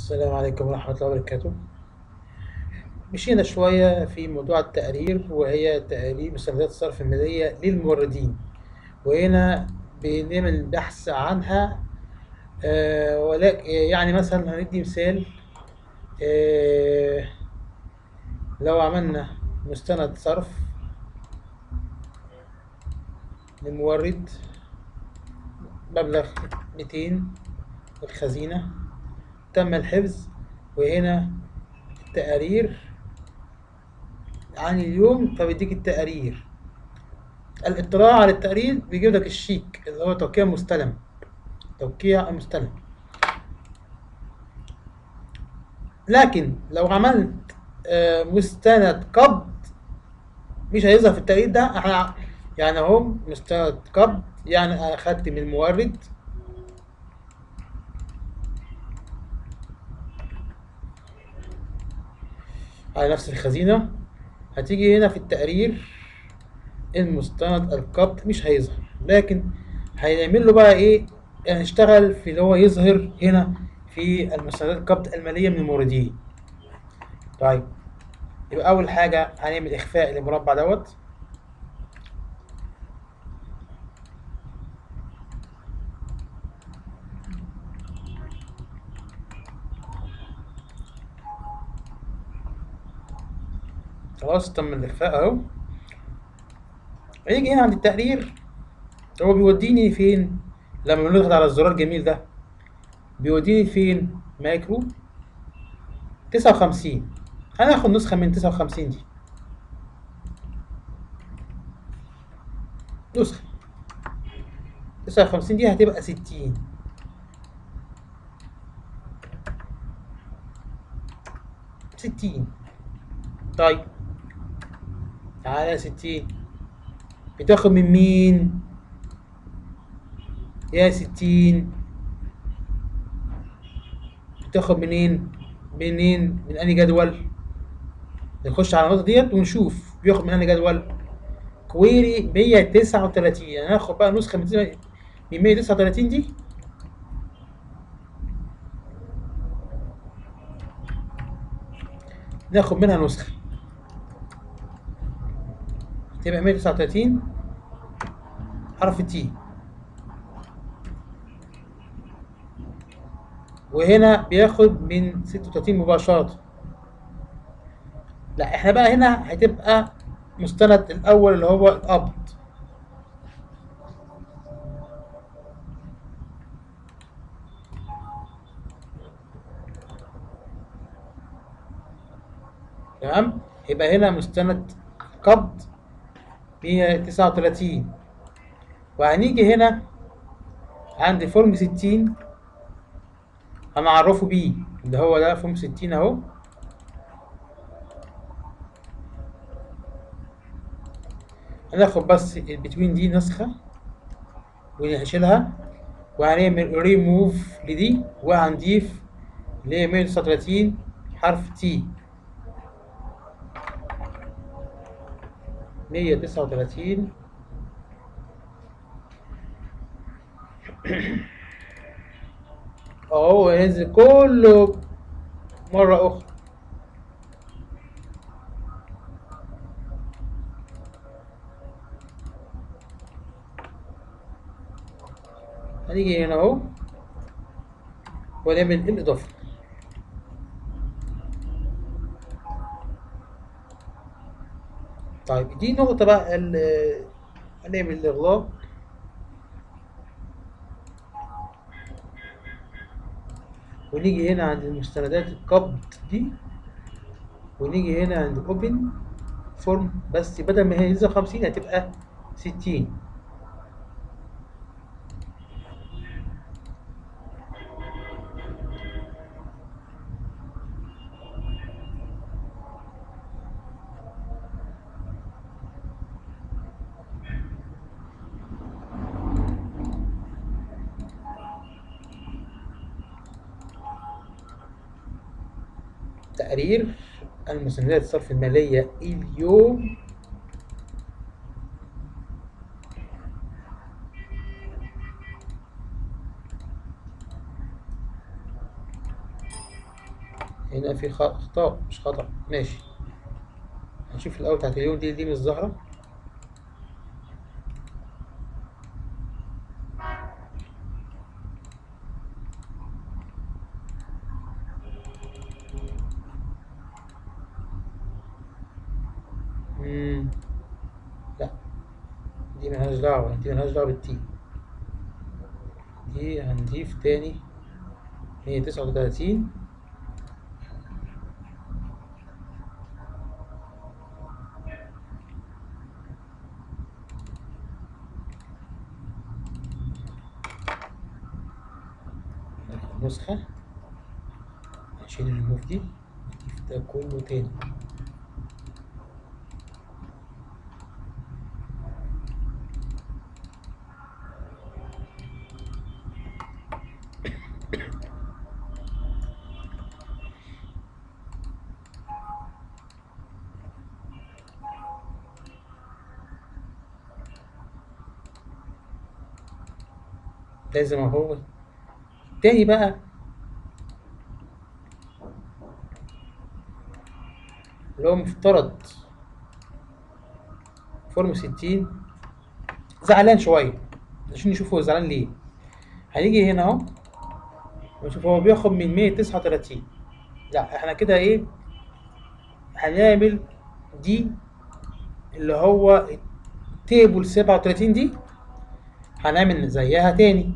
السلام عليكم ورحمة الله وبركاته مشينا شوية في موضوع التقارير وهي تقارير مستندات الصرف المالية للموردين وهنا بنعمل بحث عنها آه ولكن يعني مثلا هندي مثال آه لو عملنا مستند صرف لمورد مبلغ 200 الخزينة تم الحفظ وهنا التقارير عن اليوم فبيديك التقارير الاطلاع على التقرير بيجيب لك الشيك اللي هو توقيع مستلم توقيع المستلم لكن لو عملت آه، مستند قبض مش هيظهر في التقرير ده احنا يعني اهو مستند قبض يعني اخدت من المورد على نفس الخزينة هتيجي هنا في التقرير المستند القبض مش هيظهر لكن هيعمل له بقى ايه هنشتغل في اللي هو يظهر هنا في المستندات القبض المالية من الموردين طيب يبقى أول حاجة هنعمل إخفاء للمربع دوت خلاص تم الإخفاء أهو هيجي هنا عند التقرير هو بيوديني فين لما بنضغط على الزرار الجميل ده بيوديني فين مايكرو تسعة وخمسين هناخد نسخة من تسعة وخمسين دي نسخة تسعة وخمسين دي هتبقى ستين ستين طيب تعالى ستين بتاخد من مين يا ستين بتاخد منين منين من انهي جدول نخش على النقطة ديت ونشوف بياخد من انهي جدول كويري 139 يعني هناخد بقى نسخة من من 139 دي ناخد منها نسخة تبقى 139 حرف تي وهنا بياخد من 36 مباشرة لا احنا بقى هنا هتبقى مستند الاول اللي هو القبض تمام يبقى هنا مستند قبض 139 وهنيجي هنا عند فورم 60 هنعرفه بيه اللي هو ده فورم 60 اهو هناخد بس البتوين دي نسخة وهنشيلها وهنعمل ريموف لدي وهنضيف ل 139 حرف تي 139 اهو هينزل كله مرة أخرى هنيجي هنا اهو ونعمل الإضافة طيب دي نقطة بقى ال- هنعمل الإغلاق ونيجي هنا عند المستندات القبض دي ونيجي هنا عند اوبن فورم بس بدل ما هي 50 هتبقى 60 تقرير المستندات الصرف المالية اليوم هنا في خ- اخطاء مش خطأ ماشي هنشوف الاول بتاعت اليوم دي دي مش ظاهرة مم. لا دي ملهاش دعوة دي ملهاش دعوة بالتي دي هنضيف تاني مية تسعة وتلاتين ناخد نسخة نشيل الريموف دي نضيف ده كله تاني لازم اهو تاني بقى اللي هو مفترض فورم ستين زعلان شوية عشان نشوف هو زعلان ليه هنيجي هنا اهو ونشوف هو بياخد من مية تسعة وتلاتين لا احنا كده ايه هنعمل دي اللي هو تيبل سبعة وتلاتين دي هنعمل زيها تاني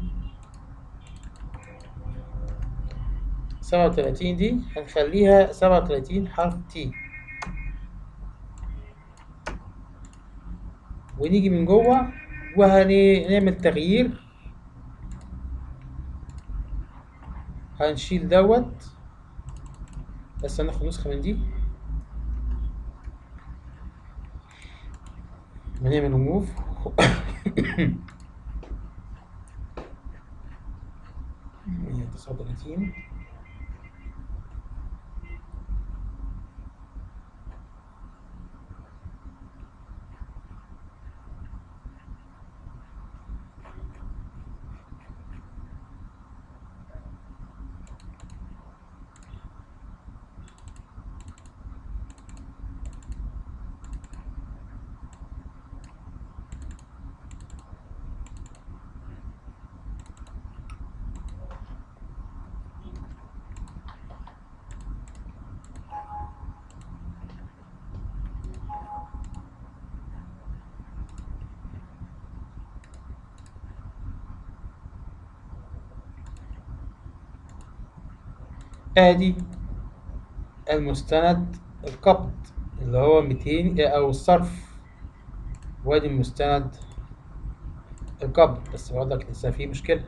سبعة وتلاتين دي هنخليها سبعة وتلاتين حرف تي ونيجي من جوه وهنعمل تغيير هنشيل دوت بس هناخد نسخة من دي ونعمل ريموف مية تسعة وتلاتين ادي المستند القبض اللي هو 200 او الصرف وادي المستند القبض بس برضك لسه في مشكلة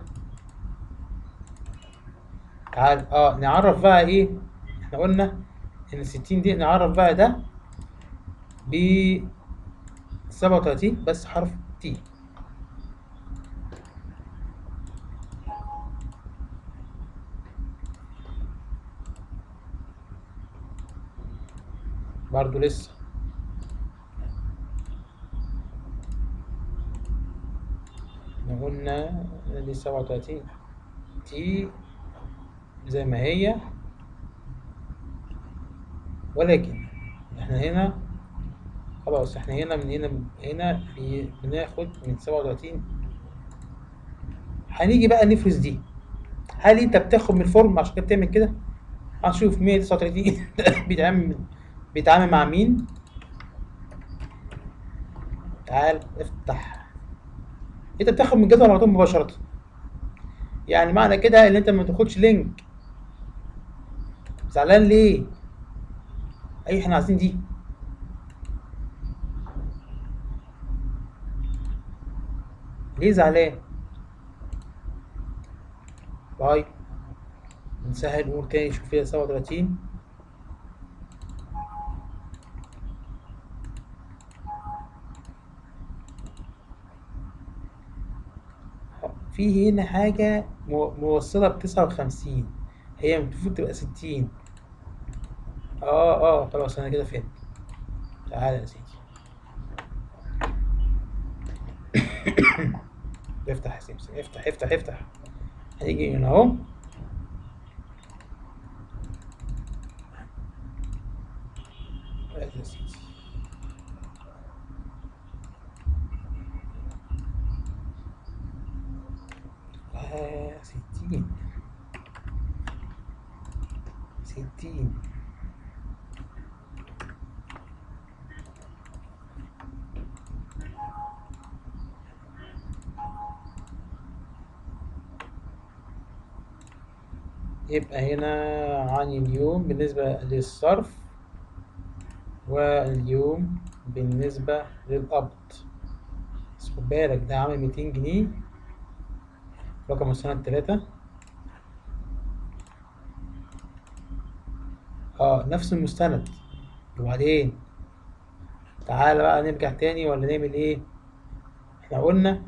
تعال اه نعرف بقى ايه احنا قلنا ان الستين دي نعرف بقى ده ب سبعة وتلاتين بس حرف تي برضو لسه احنا قلنا دي سبعة وتلاتين تي زي ما هي ولكن احنا هنا خلاص احنا هنا من هنا هنا بي- بناخد من سبعة وتلاتين هنيجي بقى نفرز دي هل انت بتاخد من الفورم عشان كده بتعمل كده هنشوف 139 بيتعامل بيتعامل مع مين تعال افتح انت بتاخد من الجدول على طول مباشرة يعني معنى كده ان انت ما تاخدش لينك زعلان ليه اي احنا عايزين دي ليه زعلان باي نسهل نقول تاني شوف فيها سبعة وتلاتين في هنا حاجة مو- موصلة بتسعة وخمسين هي المفروض تبقى ستين اه اه خلاص انا كده فهمت تعالى يا سيدي افتح يا سمسم افتح افتح افتح هنيجي هنا اهو ثلاثة يا سيدي آه ستين ستين يبقى هنا عن اليوم بالنسبة للصرف واليوم بالنسبة للقبض بس خد بالك ده عامل ميتين جنيه رقم السنة تلاتة اه نفس المستند وبعدين تعالى بقى نرجع تاني ولا نعمل ايه احنا قلنا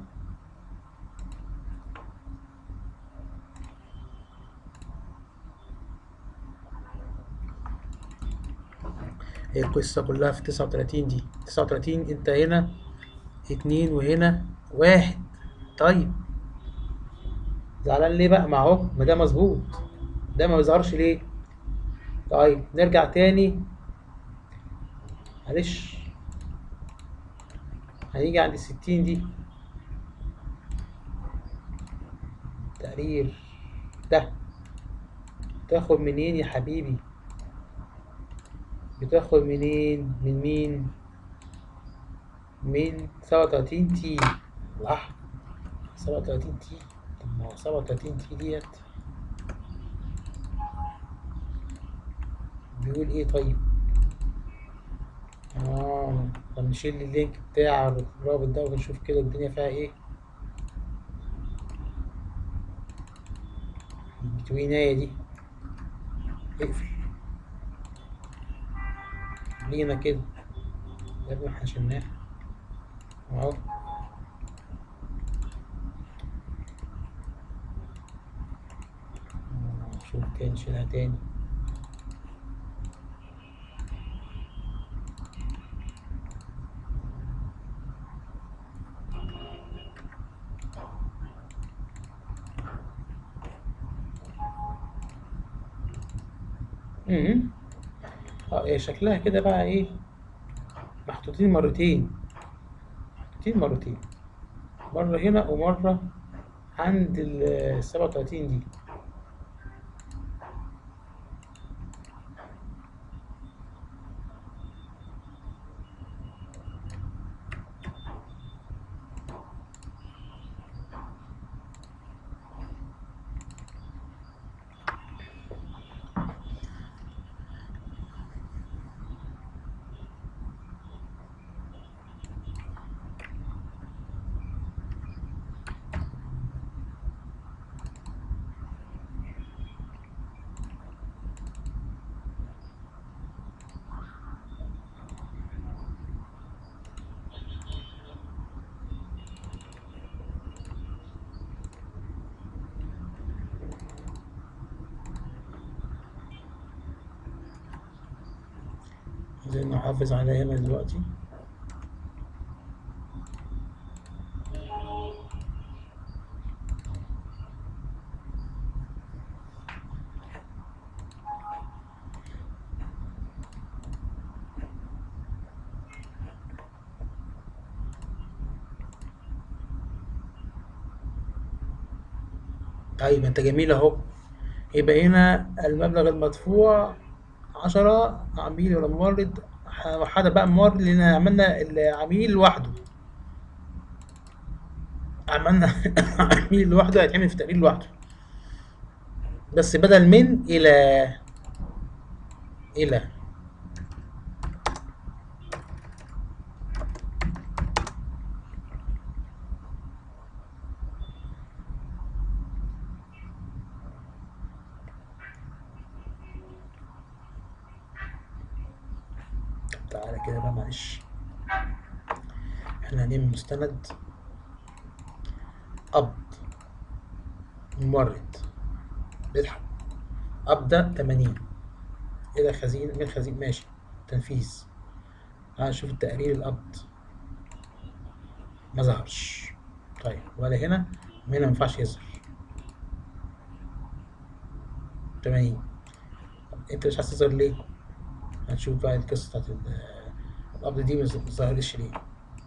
هي القصة كلها في تسعة وتلاتين دي تسعة وتلاتين انت هنا اتنين وهنا واحد طيب زعلان ليه بقى ما اهو ما ده مظبوط ده ما بيظهرش ليه طيب نرجع تاني معلش هنيجي عند الستين دي تقرير ده تاخد منين يا حبيبي بتاخد منين من مين من سبعة وتلاتين تي صح سبعة وتلاتين تي طب ما هو سبعة وتلاتين تي ديت بيقول ايه طيب اه طب نشيل اللينك بتاع الرابط ده ونشوف كده الدنيا فيها ايه البتويناية دي اقفل لينا كده يا ابني احنا شلناها اهو شوف تاني شيلها تاني امم اه إيه شكلها كده بقى ايه محطوطين مرتين محطوطين مرتين مرة هنا ومرة عند السبعة وتلاتين دي عايزين نحافظ على هنا دلوقتي طيب انت جميل اهو يبقى هنا المبلغ المدفوع عشرة عميل ولا مورد حدا بقى مورد لان عملنا العميل لوحده عملنا عميل لوحده هيتعمل في تقرير لوحده بس بدل من الى الى تعالى كده بقى معلش احنا هنعمل مستند قبض ممرض بيضحك ابدا 80 ايه ده خزين من خزين ماشي تنفيذ تعال نشوف التقرير القبض ما ظهرش طيب ولا هنا وهنا ما ينفعش يظهر 80 انت مش عايز تظهر ليه هنشوف بقى القصة بتاعت ال- القبض دي ما ظهرتش ليه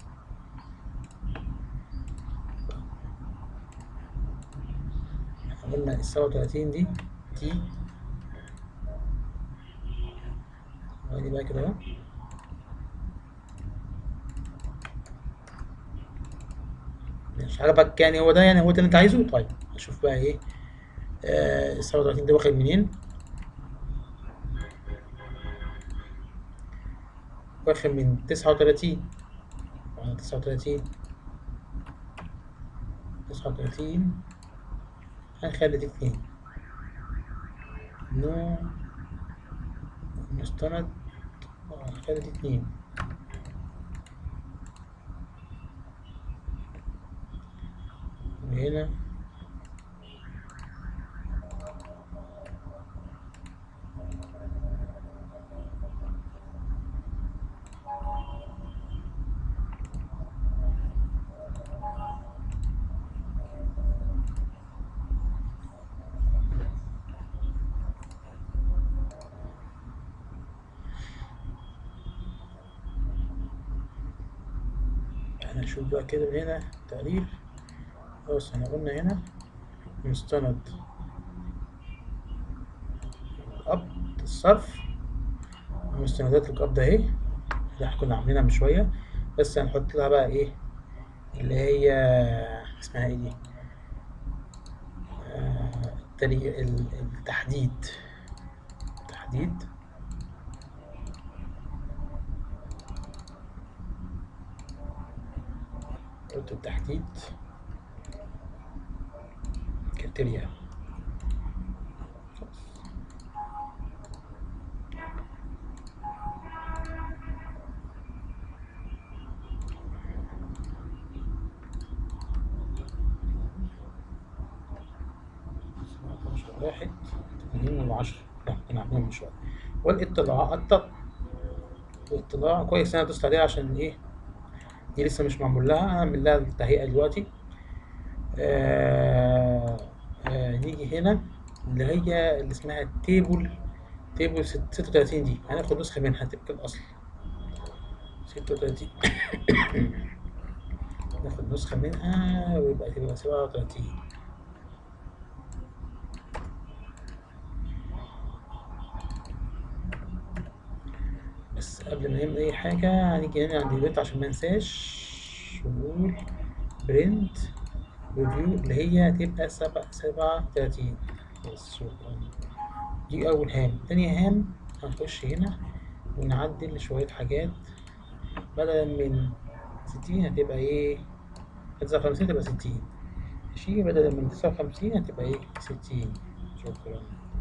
احنا قلنا السبعة وتلاتين دي تي ادي بقى كده اهو مش عجبك يعني هو ده يعني هو ده اللي انت عايزه طيب هشوف بقى ايه آه السبعة وتلاتين ده واخد منين واخد من تسعة وتلاتين تسعة وتلاتين تسعة وتلاتين هنخلي دي اتنين نو مستند هنخلي دي اتنين وهنا احنا نشوف بقى كده من هنا تقرير بص احنا قلنا هنا مستند قبض الصرف مستندات القبض اهي اللي احنا كنا عاملينها من شوية بس هنحط لها بقى ايه اللي هي اسمها ايه دي آه، التري- ال- التحديد تحديد قلت التحديد كريتيريا واحد اتنين من عشرة لا كنا عاملين من شوية والاطلاع الط- الاطلاع كويس انا دوست عليها عشان ايه دي لسه مش معمول لها هعمل لها التهيئة دلوقتي آه آه نيجي هنا اللي هي اللي اسمها تيبل تيبل ست- 36 دي هناخد نسخة منها تبقى الأصل 36 ناخد نسخة منها ويبقى تبقى 37 بس قبل ما نعمل أي حاجة هنيجي هنا عند البنت عشان ما ننساش ونقول برنت ريفيو اللي هي هتبقى سبعة سبعة تلاتين بس شكرا دي أول هام تاني هام هنخش هنا ونعدل شوية حاجات بدلا من ستين هتبقى ايه تسعة وخمسين تبقى ستين ماشي بدلا من تسعة وخمسين هتبقى ايه ستين شكرا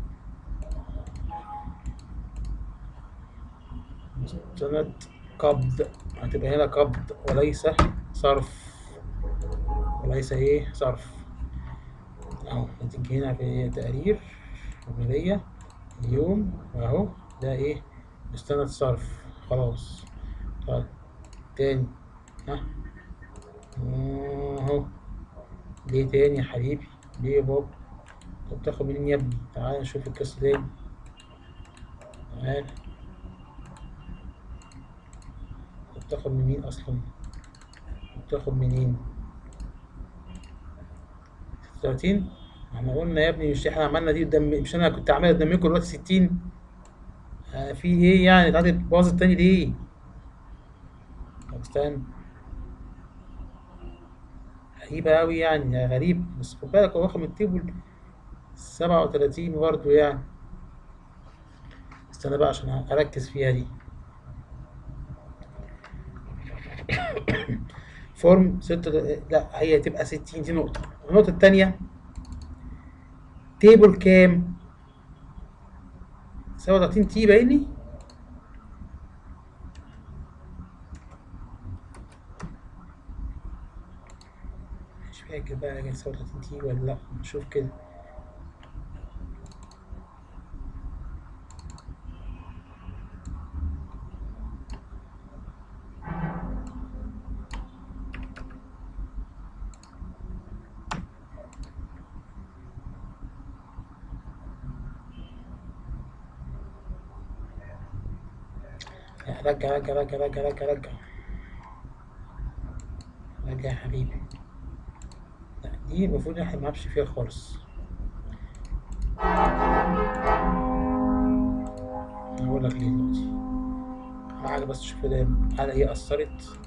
مستند قبض هتبقى هنا قبض وليس صرف وليس ايه صرف اهو هتيجي هنا في تقرير عملية اليوم اهو ده ايه مستند صرف خلاص طيب تاني ها اهو ليه تاني يا حبيبي ليه يا بابا طب تاخد منين يا ابني تعال نشوف القصة تاني تعال طب تاخد من مين اصلا تاخد منين 36 احنا قلنا يا ابني مش احنا عملنا دي قدام مش انا كنت عاملها قدامكم دلوقتي 60 آه في ايه يعني تعالى باظ التاني ليه طب استنى غريبة أوي يعني يا غريب بس خد بالك هو واخد من التيبل سبعة وتلاتين برضه يعني استنى بقى عشان أركز فيها دي فورم ستة لا هي تبقى ستين دي نقطة النقطة التانية تيبل كام؟ سبعة وتلاتين تي بايني مش فاكر بقى كان سبعة وتلاتين تي ولا لأ نشوف كده رجع رجع رجع رجع رجع رجع رجع يا حبيبي لا دي المفروض احنا منلعبش فيها خالص انا هقول لك ليه دلوقتي حاجة بس شوف ده على ايه أثرت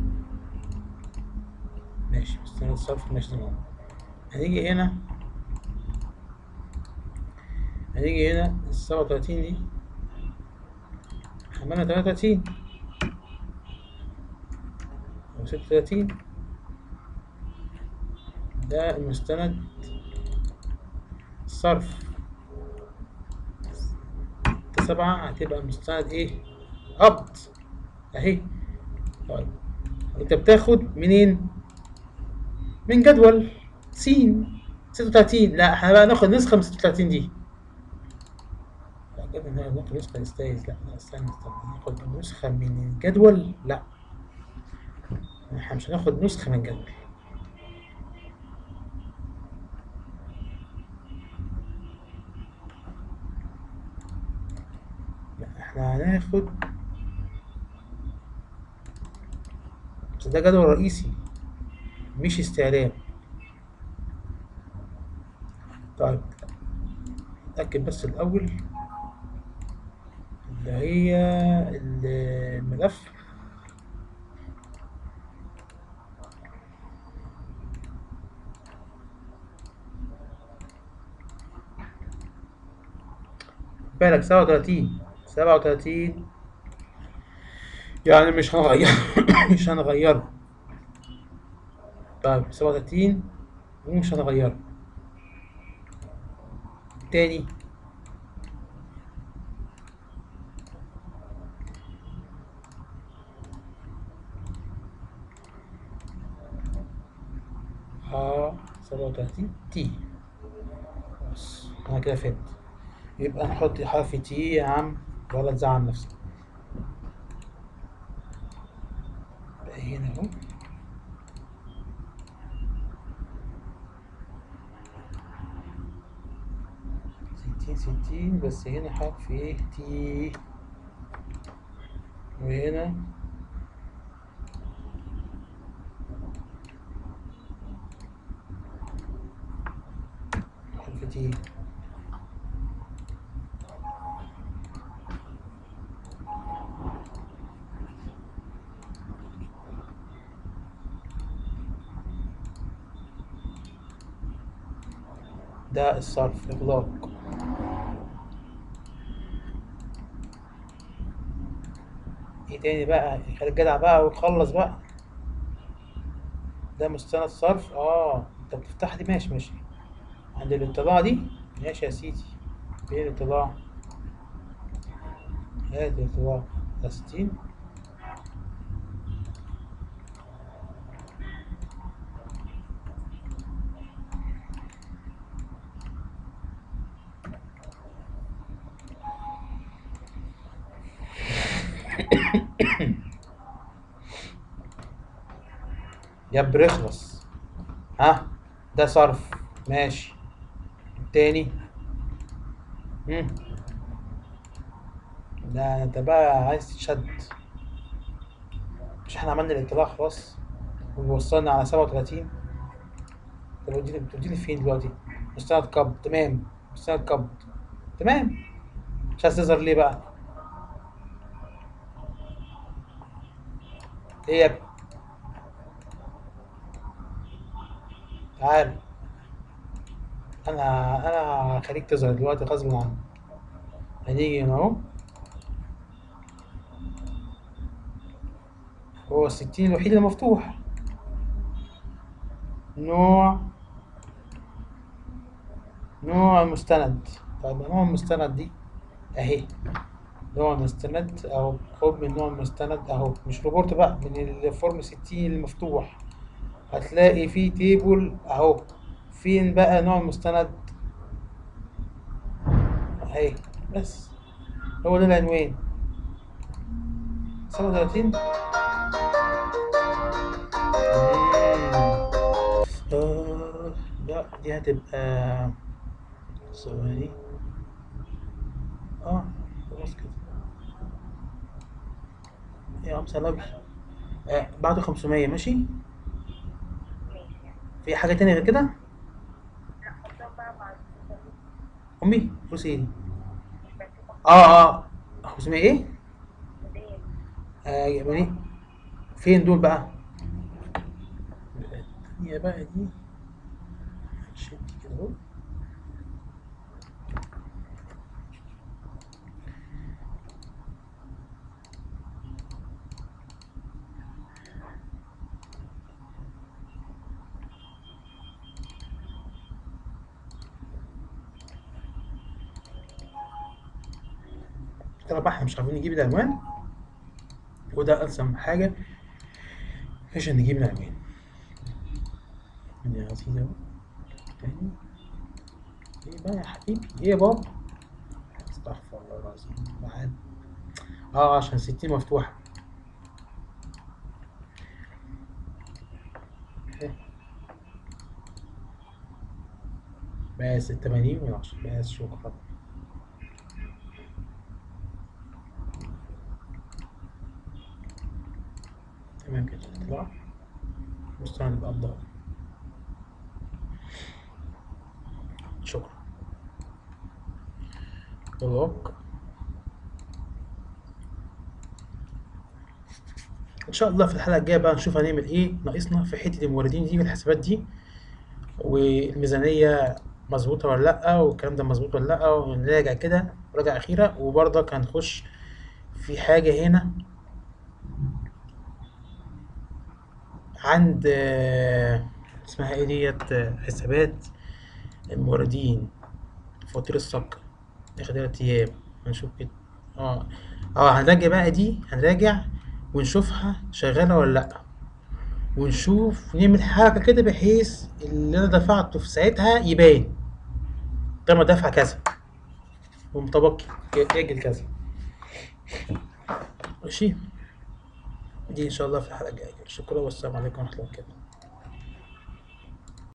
ماشي مستند صرف ماشي تمام هنيجي هنا هنيجي هنا السبعة وتلاتين دي عملنا تلاتة وتلاتين أو ستة وتلاتين ده المستند الصرف سبعة هتبقى مستند ايه؟ قبض اهي طيب انت بتاخد منين؟ من جدول س 36 لا احنا بقى ناخد نسخة من 36 دي لا جدول ناخد نسخة نستايز لا لا استنى استنى ناخد نسخة من الجدول لا احنا مش هناخد نسخة من الجدول لا احنا هناخد بس ده جدول رئيسي مش استعلام طيب اتأكد بس الأول اللي هي الملف بالك سبعة وتلاتين سبعة وتلاتين يعني مش هنغير مش هنغيره طيب سبعة وتلاتين ومش هنغيره تاني ها سبعة وتلاتين تي بس أنا كده فهمت يبقى نحط حرف تي يا عم ولا تزعل نفسك بقى هنا اهو ستين ستين بس هنا حرف ايه تي وهنا حرف تي ده الصرف إغلاق ايه تاني بقى خليك جدع بقى وتخلص بقى ده مستند صرف اه انت بتفتح دي ماشي ماشي عند الاطلاع دي ماشي يا سيدي فين الاطلاع ادي الاطلاع ده ستين يا برخلص ها ده صرف ماشي التاني مم. ده انت بقى عايز تتشد مش احنا عملنا الاطلاع خلاص ووصلنا على سبعة وتلاتين طب بتوديني بتوديني فين دلوقتي؟ مستند قبض تمام مستند قبض تمام مش عايز تظهر ليه بقى؟ ايه يا ابني؟ تعال انا انا هخليك تظهر دلوقتي غصب عنك هنيجي هنا اهو هو الستين الوحيد اللي مفتوح نوع نوع المستند طيب نوع المستند دي اهي نوع المستند اهو خد من نوع المستند اهو مش ريبورت بقى من الفورم ستين المفتوح هتلاقي فيه تيبل اهو فين بقى نوع المستند اهي بس هو ده العنوان سبعة وتلاتين آه لا دي هتبقى ثواني اه خلاص كده يا عم سلام آه بعده 500 ماشي ماشي في حاجة تانية غير كده لا حطهم بقى مع الفلوس أمي فلوس ايه دي بس هم اه اه 500 ايه هدية آه يعني فين دول بقى الدنيا بقى دي شد كده اهو طبعا احنا مش عارفين نجيب الالوان وده ألزم حاجة عشان نجيب الألوان يا عزيزي أهو تاني إيه بقى يا حبيبي إيه يا بابا استغفر الله العظيم معانا اه عشان ستين مفتوحة إيه. بس التمانين من عشرة بس شكرا تمام كده اطلع مستعد يبقى أفضل شكرا بلوك ان شاء الله في الحلقه الجايه بقى نشوف هنعمل ايه ناقصنا في حته الموردين دي والحسابات دي والميزانيه مظبوطه ولا لا والكلام ده مظبوط ولا لا ونراجع كده مراجعه اخيره وبرضك هنخش في حاجه هنا عند آه، اسمها ايه ديت آه، حسابات الموردين فواتير السكر ياخد تلات ايام هنشوف كده اه اه هنراجع بقى دي هنراجع ونشوفها شغالة ولا لأ ونشوف نعمل حاجة كده بحيث اللي أنا دفعته في ساعتها يبان ده ما دفع كذا ومتبقي يجل كذا ماشي دي إن شاء الله في الحلقة الجاية شكرا والسلام عليكم ورحمة الله وبركاته